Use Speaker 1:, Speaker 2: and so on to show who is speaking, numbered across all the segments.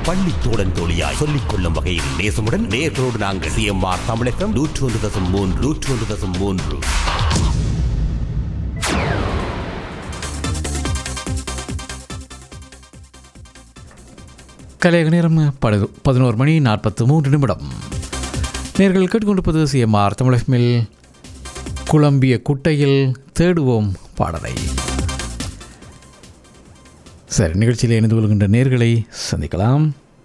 Speaker 1: பள்ளி தோழன் தோழியாய் சொல்லிக் கொள்ளும் வகையில் நேசமுடன் நேர்களோடு நாங்கள் சிஎம்ஆர் தமிழகம் நூற்று ஒன்று தசம் மூன்று நூற்று ஒன்று தசம் மூன்று
Speaker 2: கலையக நேரம் படு பதினோரு மணி நாற்பத்து மூன்று நிமிடம் நேர்கள் கேட்டுக்கொண்டிருப்பது சிஎம்ஆர் தமிழகமில் குழம்பிய குட்டையில் தேடுவோம் பாடலை சரி நிகழ்ச்சியில் இணைந்து கொள்கின்ற நேர்களை சந்திக்கலாம்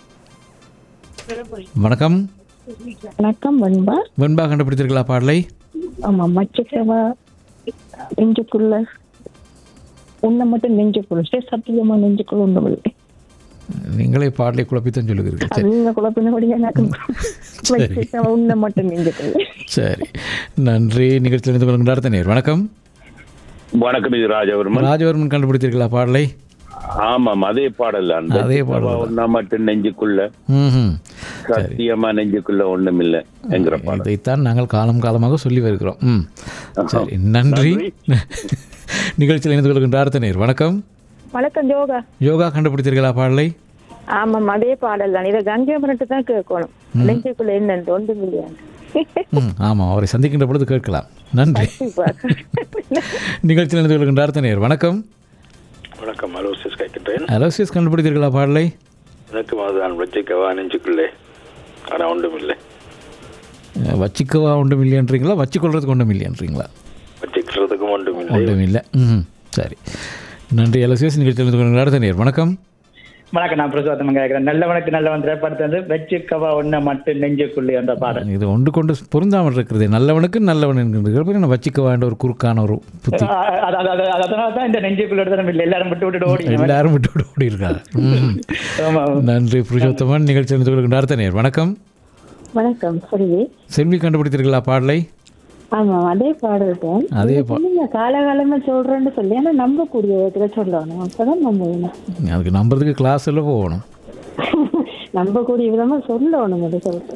Speaker 2: வணக்கம்
Speaker 3: வணக்கம் வெண்பா
Speaker 2: வெண்பா கண்டுபிடித்தீர்களா பாடலை
Speaker 3: ஆமா மச்சக்கவா நெஞ்சுக்குள்ள உன்னை மட்டும் நெஞ்சுக்குள்ள சே சத்தியமா நெஞ்சுக்குள்ள ஒண்ணும் இல்லை
Speaker 2: நீங்களே பாடலை குழப்பித்தான் சொல்லுகிறீர்கள் சரி
Speaker 3: நீங்க குழப்பினபடியா எனக்கு மச்சக்கவா உன்னை மட்டும் நெஞ்சுக்குள்ள
Speaker 2: சரி நன்றி நிகழ்ச்சியில் இணைந்து கொள்கின்ற அடுத்த நேர் வணக்கம்
Speaker 4: வணக்கம் இது ராஜவர்மன்
Speaker 2: ராஜவர்மன் கண்டுபிடித்தீர்களா பாடலை
Speaker 4: ஆமாம் அதே பாடல் அந்த
Speaker 2: அதே பாடல் தான்.
Speaker 4: ஒன்னா மட்டும் நெஞ்சுக்குள்ள
Speaker 2: ம்
Speaker 4: சத்தியமா நெஞ்சுக்குள்ள ஒண்ணும் இல்ல என்கிற பாடல்
Speaker 2: இதைத்தான் நாங்கள் காலம் காலமாக சொல்லி வருகிறோம் ம் சரி நன்றி நிகழ்ச்சியில் இணைந்து கொள்கின்ற அடுத்த நேர் வணக்கம்
Speaker 3: வணக்கம் யோகா
Speaker 2: யோகா கண்டுபிடித்தீர்களா பாடலை
Speaker 3: ஆமாம் அதே பாடல் தான் இதை கங்கை மரட்டு தான் கேட்கணும் நெஞ்சுக்குள்ள என்னன்னு ஒன்றும் இல்லையா
Speaker 2: ம் ஆமாம் அவரை சந்திக்கின்ற பொழுது கேட்கலாம் நன்றி நிகழ்ச்சியில் இணைந்து கொள்கின்ற அடுத்த நேர் வணக்கம்
Speaker 5: வணக்கம் அலோசியஸ் கேட்கின்றேன்
Speaker 2: அலோசியஸ் கண்டுபிடித்தீர்களா பாடலை
Speaker 5: எனக்கு அதுதான் வச்சுக்கவா நெஞ்சுக்குள்ளே ஆனால் ஒன்றும் இல்லை
Speaker 2: அஹ், வச்சிக்கவா ஒன்றும் இல்லையன்றீங்களா வச்சுக்கொள்றதுக்கு ஒன்றும் இல்லையன்றீங்களா
Speaker 5: வச்சுக்கிறதுக்கும் ஒன்றும் இல்லை
Speaker 2: ஒன்றும் இல்லை ம் சரி நன்றி அலோசியஸ் நிகழ்ச்சியில் இணைந்து கொள்கின்ற அடுத்த நேர் வணக்கம்
Speaker 6: வணக்கம் நான் பிரசோத்தமன் கேட்கிறேன் நல்லவனுக்கு நல்லவன் திரைப்படத்தை வந்து வச்சுக்கவா ஒன்ன மட்டும் நெஞ்சுக்குள்ளே அந்த பாடல்
Speaker 2: இது ஒன்று கொண்டு பொருந்தாமல் இருக்கிறது நல்லவனுக்கு நல்லவன் என்கின்ற நான் வச்சிக்க வேண்ட ஒரு குறுக்கான ஒரு புத்தி
Speaker 6: அ- அ- அ- அ- அதனால தான் இந்த நெஞ்சுக்குள்ள எடுத்து இல்லை எல்லாரும் விட்டு விட்டு ஓடி
Speaker 2: எல்லாரும் விட்டு விட்டு ஓடி இருக்காங்க ம்.
Speaker 6: ஆமா
Speaker 2: நன்றி புருஷோத்தமன் நிகழ்ச்சி இணைந்து கொள்கின்ற அடுத்த நேர் வணக்கம்
Speaker 3: வணக்கம் சரி
Speaker 2: செல்வி கண்டுபிடித்தீர்களா பாடலை
Speaker 3: ஆமா அதே பாடல் தான்
Speaker 2: அதே பா
Speaker 3: நீங்க காலகாலமா சொல்றேன்னு சொல்லி ஆனா நம்பக்கூடிய விதத்துல சொல்லணும் அப்பதான் நம்பணும்
Speaker 2: அதுக்கு நம்புறதுக்கு கிளாஸ் எல்லாம் போகணும்
Speaker 3: நம்பக்கூடிய விதமா சொல்லணும் அது சொல்றேன்